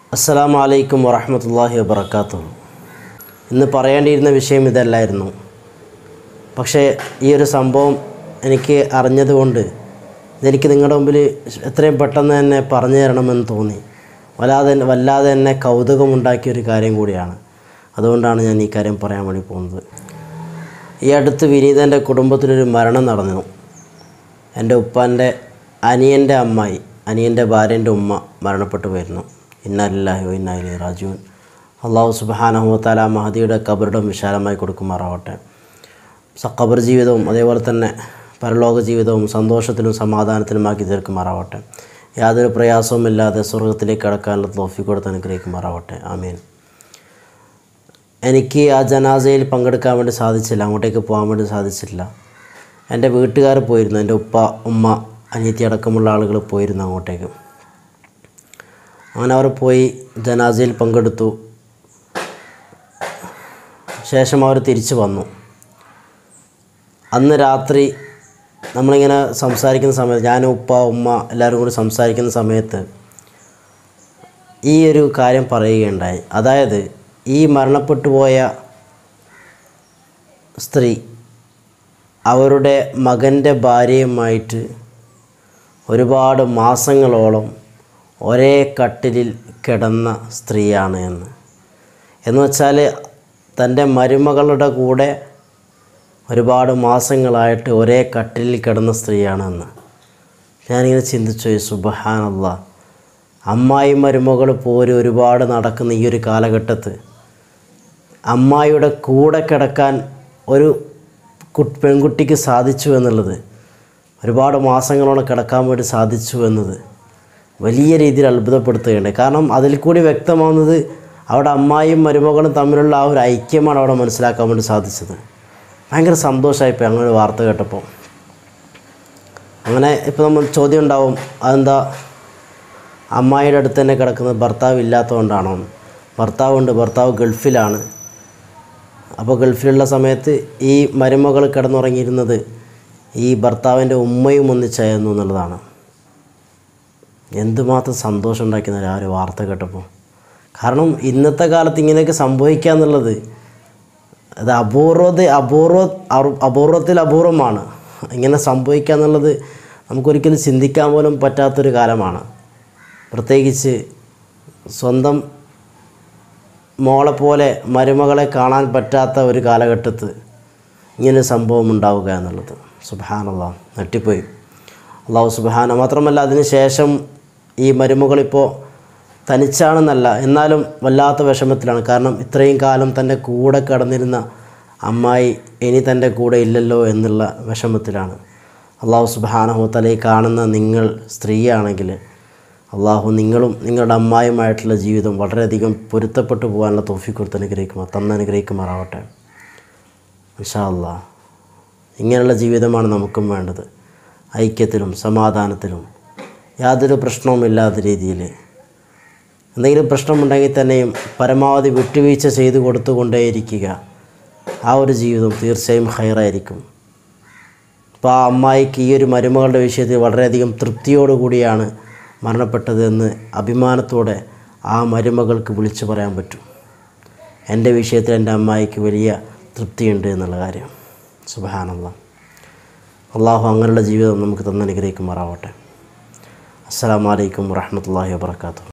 അസ്സലാമു അലൈക്കും വറഹമത്തല്ലാഹി വബർക്കാത്തു ഇന്ന് പറയേണ്ടിയിരുന്ന വിഷയം ഇതല്ലായിരുന്നു പക്ഷേ ഈ ഒരു സംഭവം എനിക്ക് അറിഞ്ഞതുകൊണ്ട് ഇതെനിക്ക് നിങ്ങളുടെ മുമ്പിൽ എത്രയും പെട്ടെന്ന് തന്നെ പറഞ്ഞു തരണമെന്ന് തോന്നി വല്ലാതെ വല്ലാതെ തന്നെ കൗതുകമുണ്ടാക്കിയ ഒരു കാര്യം കൂടിയാണ് അതുകൊണ്ടാണ് ഞാൻ ഈ കാര്യം പറയാൻ വേണ്ടി പോകുന്നത് ഈ അടുത്ത് വിനീതൻ്റെ കുടുംബത്തിലൊരു മരണം നടന്നു എൻ്റെ ഉപ്പാൻ്റെ അനിയൻ്റെ അമ്മായി അനിയൻ്റെ ഭാര്യൻ്റെ ഉമ്മ മരണപ്പെട്ടു പോയിരുന്നു ഇന്നല്ലാഹി ഇന്നാലി റാജുവിൻ അള്ളാഹു സുബാനഹുത്താല മഹദിയുടെ കബറിടം വിശാലമായി കൊടുക്കുമാറാവട്ടെ സ- ഖബർ ജീവിതവും അതേപോലെ തന്നെ പരലോക ജീവിതവും സന്തോഷത്തിലും സമാധാനത്തിലുമാക്കി തീർക്കുമാറാവട്ടെ യാതൊരു പ്രയാസവുമില്ലാതെ സ്വർഗത്തിലേക്ക് കടക്കാനുള്ള തോഫി കൊടുത്ത് അനുഗ്രഹിക്കുമാറാവട്ടെ ആമീൻ എനിക്ക് ആ ജനാസയിൽ പങ്കെടുക്കാൻ വേണ്ടി സാധിച്ചില്ല അങ്ങോട്ടേക്ക് പോകാൻ വേണ്ടി സാധിച്ചില്ല എൻ്റെ വീട്ടുകാർ പോയിരുന്നു എൻ്റെ ഉപ്പ ഉമ്മ അനിയത്തി അടക്കമുള്ള ആളുകൾ പോയിരുന്നു അങ്ങോട്ടേക്ക് അങ്ങനെ അവർ പോയി ജനാസയിൽ പങ്കെടുത്തു ശേഷം അവർ തിരിച്ചു വന്നു അന്ന് രാത്രി നമ്മളിങ്ങനെ സംസാരിക്കുന്ന സമയത്ത് ഞാൻ ഉപ്പ ഉമ്മ എല്ലാവരും കൂടി സംസാരിക്കുന്ന സമയത്ത് ഈ ഒരു കാര്യം പറയുകയുണ്ടായി അതായത് ഈ മരണപ്പെട്ടു പോയ സ്ത്രീ അവരുടെ മകൻ്റെ ഭാര്യയുമായിട്ട് ഒരുപാട് മാസങ്ങളോളം ഒരേ കട്ടിലിൽ കിടന്ന സ്ത്രീയാണ് എന്ന് എന്ന് വെച്ചാൽ തൻ്റെ മരുമകളുടെ കൂടെ ഒരുപാട് മാസങ്ങളായിട്ട് ഒരേ കട്ടിലിൽ കിടന്ന സ്ത്രീയാണെന്ന് ഞാനിങ്ങനെ ചിന്തിച്ചു സുബഹാനല്ല അമ്മായി മരുമകൾ പോലും ഒരുപാട് നടക്കുന്ന ഈ ഒരു കാലഘട്ടത്ത് അമ്മായിയുടെ കൂടെ കിടക്കാൻ ഒരു കു- പെൺകുട്ടിക്ക് സാധിച്ചു എന്നുള്ളത് ഒരുപാട് മാസങ്ങളോളം കിടക്കാൻ വേണ്ടി സാധിച്ചു എന്നത് വലിയ രീതിയിൽ അത്ഭുതപ്പെടുത്തുകയുണ്ട് കാരണം അതിൽ കൂടി വ്യക്തമാവുന്നത് അവിടെ അമ്മായിയും മരുമകളും തമ്മിലുള്ള ആ ഒരു ഐക്യമാണ് അവിടെ മനസ്സിലാക്കാൻ വേണ്ടി സാധിച്ചത് ഭയങ്കര സന്തോഷമായിപ്പോയി അങ്ങനെ ഒരു വാർത്ത കേട്ടപ്പോൾ അങ്ങനെ ഇപ്പോൾ നമ്മൾ ചോദ്യം ഉണ്ടാവും അതെന്താ അമ്മായിയുടെ അടുത്ത് തന്നെ കിടക്കുന്നത് ഭർത്താവ് ഇല്ലാത്തതുകൊണ്ടാണോ ഭർത്താവുണ്ട് ഭർത്താവ് ഗൾഫിലാണ് അപ്പോൾ ഗൾഫിലുള്ള സമയത്ത് ഈ മരുമകൾ കിടന്നുറങ്ങിയിരുന്നത് ഈ ഭർത്താവിൻ്റെ ഉമ്മയും ഒന്നിച്ചായിരുന്നു എന്നുള്ളതാണ് എന്തുമാത്രം സന്തോഷം ഉണ്ടാക്കുന്ന ആ ഒരു വാർത്ത കേട്ടപ്പോൾ കാരണം ഇന്നത്തെ കാലത്ത് ഇങ്ങനെയൊക്കെ സംഭവിക്കുക എന്നുള്ളത് അത് അപൂർവത അപൂർവ അറു- അപൂർവത്തിൽ അപൂർവമാണ് ഇങ്ങനെ സംഭവിക്കുക എന്നുള്ളത് നമുക്കൊരിക്കലും ചിന്തിക്കാൻ പോലും പറ്റാത്തൊരു കാലമാണ് പ്രത്യേകിച്ച് സ്വന്തം മോളെ പോലെ മരുമകളെ കാണാൻ പറ്റാത്ത ഒരു കാലഘട്ടത്ത് ഇങ്ങനെ സംഭവം ഉണ്ടാവുക എന്നുള്ളത് സുബാനുള്ള നെട്ടിപ്പോയി അള്ളാഹു സുബാന മാത്രമല്ല അതിന് ശേഷം ഈ മരുമകളിപ്പോൾ തനിച്ചാണെന്നല്ല എന്നാലും വല്ലാത്ത വിഷമത്തിലാണ് കാരണം ഇത്രയും കാലം തൻ്റെ കൂടെ കടന്നിരുന്ന അമ്മായി ഇനി തൻ്റെ കൂടെ ഇല്ലല്ലോ എന്നുള്ള വിഷമത്തിലാണ് അള്ളാഹു സുബാനഹുത്തല ഈ കാണുന്ന നിങ്ങൾ സ്ത്രീയാണെങ്കിൽ അള്ളാഹു നിങ്ങളും നിങ്ങളുടെ അമ്മായുമായിട്ടുള്ള ജീവിതം വളരെയധികം പൊരുത്തപ്പെട്ടു പോകാനുള്ള തോഫി കൊടുത്ത് അനുഗ്രഹിക്കുമാ തന്ന് അനുഗ്രഹിക്കുമാറാവട്ടെ ഇൻഷാ അല്ലാ ഇങ്ങനെയുള്ള ജീവിതമാണ് നമുക്കും വേണ്ടത് ഐക്യത്തിലും സമാധാനത്തിലും യാതൊരു പ്രശ്നവുമില്ലാത്ത രീതിയിൽ എന്തെങ്കിലും പ്രശ്നമുണ്ടെങ്കിൽ തന്നെയും പരമാവധി വിട്ടുവീഴ്ച ചെയ്തു കൊടുത്തുകൊണ്ടേയിരിക്കുക ആ ഒരു ജീവിതം തീർച്ചയായും ഹൈറായിരിക്കും അപ്പോൾ ആ അമ്മായിക്ക് ഈ ഒരു മരുമകളുടെ വിഷയത്തിൽ വളരെയധികം തൃപ്തിയോടുകൂടിയാണ് മരണപ്പെട്ടതെന്ന് അഭിമാനത്തോടെ ആ മരുമകൾക്ക് വിളിച്ചു പറയാൻ പറ്റും എൻ്റെ വിഷയത്തിൽ എൻ്റെ അമ്മായിക്ക് വലിയ തൃപ്തിയുണ്ട് എന്നുള്ള കാര്യം സുബഹാനല്ല അള്ളാഹു അങ്ങനെയുള്ള ജീവിതം നമുക്ക് തന്നനുഗ്രഹിക്കുമാറാവട്ടെ അസ്സാം വലൈക്കും വാഹമത്തല്ലാഹി വാബർക്കാത്തു